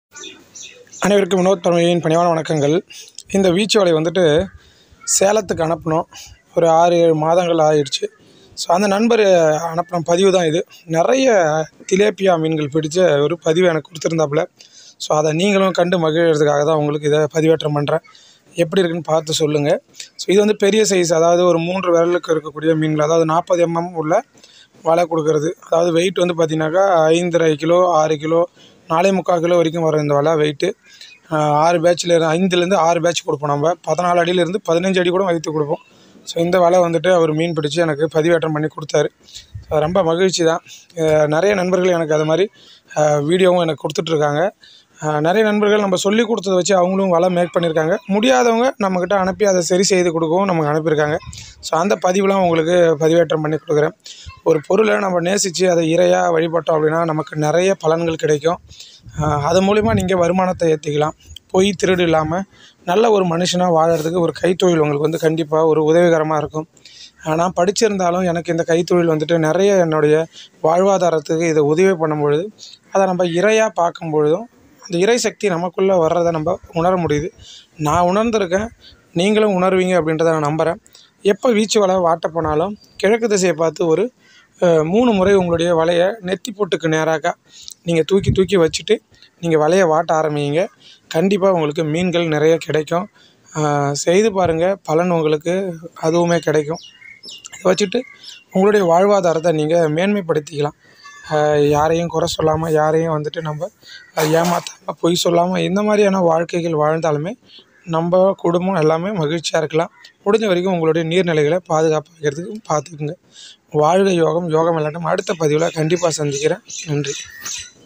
அனைவருக்கும் வினோத் தலைமையின் பணிவான வணக்கங்கள் இந்த வீச்சு வலை வந்துட்டு சேலத்துக்கு அனுப்பினோம் ஒரு ஆறு ஏழு மாதங்கள் ஆயிடுச்சு ஸோ அந்த நண்பர் அனுப்பின பதிவு தான் இது நிறைய திலேப்பியா மீன்கள் பிடிச்ச ஒரு பதிவு எனக்கு கொடுத்துருந்தாப்புல ஸோ அதை நீங்களும் கண்டு மகிழ்கிறதுக்காக தான் உங்களுக்கு இதை பதிவேற்றம் பண்ணுறேன் எப்படி இருக்குன்னு பார்த்து சொல்லுங்கள் ஸோ இது வந்து பெரிய சைஸ் அதாவது ஒரு மூன்று விரலுக்கு இருக்கக்கூடிய மீன்கள் அதாவது நாற்பது எம்எம் உள்ள வலை கொடுக்கறது அதாவது வெயிட் வந்து பார்த்தீங்கன்னாக்கா ஐந்தரை கிலோ ஆறு கிலோ நாலே முக்கால் கிலோ வரைக்கும் வரும் இந்த வலை வெயிட்டு ஆறு பேட்சில் ஐந்துலேருந்து ஆறு பேட்ச் கொடுப்போம் நம்ம பதினாலு அடியிலேருந்து பதினஞ்சு அடி கூட வைத்து கொடுப்போம் ஸோ இந்த வலை வந்துட்டு அவர் மீன் பிடிச்சி எனக்கு பதிவேற்றம் பண்ணி கொடுத்தாரு ஸோ ரொம்ப மகிழ்ச்சி தான் அஹ் நிறைய நண்பர்கள் எனக்கு அது மாதிரி அஹ் வீடியோவும் எனக்கு கொடுத்துட்ருக்காங்க அஹ் நிறைய நண்பர்கள் நம்ம சொல்லி கொடுத்தத வச்சு அவங்களும் வலை மேக் பண்ணியிருக்காங்க முடியாதவங்க நம்மக்கிட்ட அனுப்பி அதை சரி செய்து கொடுக்கவும் நமக்கு அனுப்பியிருக்காங்க ஸோ அந்த பதிவுலாம் உங்களுக்கு பதிவேற்றம் பண்ணி கொடுக்குறேன் ஒரு பொருளை நம்ம நேசித்து அதை இறையாக வழிபட்டோம் அப்படின்னா நமக்கு நிறைய பலன்கள் கிடைக்கும் அஹ் அது மூலிமா நீங்கள் வருமானத்தை ஏற்றிக்கலாம் பொய் திருடு இல்லாமல் நல்ல ஒரு மனுஷனாக வாழறதுக்கு ஒரு கைத்தொழில் உங்களுக்கு வந்து கண்டிப்பாக ஒரு உதவிகரமாக இருக்கும் அஹ் நான் படிச்சிருந்தாலும் எனக்கு இந்த கைத்தொழில் வந்துட்டு நிறைய என்னுடைய வாழ்வாதாரத்துக்கு இதை உதவி பண்ணும் பொழுது அதை நம்ம இறையாக பார்க்கும் பொழுதும் அந்த இறை சக்தி நமக்குள்ளே வர்றதை நம்ம உணர முடியுது நான் உணர்ந்திருக்கேன் நீங்களும் உணர்வீங்க அப்படின்றத நான் நம்புகிறேன் எப்போ வீச்சு வலை வாட்ட போனாலும் கிழக்கு திசையை பார்த்து ஒரு அஹ், மூணு முறை உங்களுடைய வலையை நெத்தி பொட்டுக்கு நேராக நீங்கள் தூக்கி தூக்கி வச்சுட்டு நீங்கள் வலையை வாட்ட ஆரம்பிங்க கண்டிப்பாக உங்களுக்கு மீன்கள் நிறைய கிடைக்கும் அஹ், செய்து பாருங்கள் பலன் உங்களுக்கு அதுவுமே கிடைக்கும் இதை வச்சுட்டு உங்களுடைய வாழ்வாதாரத்தை நீங்கள் மேன்மைப்படுத்திக்கலாம் அஹ் யாரையும் குறை சொல்லாமல் யாரையும் வந்துட்டு நம்ம ஏமாற்றாமல் பொய் சொல்லாமல் இந்த மாதிரியான வாழ்க்கைகள் வாழ்ந்தாலுமே நம்ம குடும்பம் எல்லாமே மகிழ்ச்சியாக இருக்கலாம் முடிஞ்ச வரைக்கும் உங்களுடைய நீர்நிலைகளை பாதுகாப்பாக வைக்கிறதுக்கு பார்த்துக்குங்க வாழ்க யோகம் யோகம் விளையாட்டம் அடுத்த பதிவில் கண்டிப்பாக சந்திக்கிறேன் நன்றி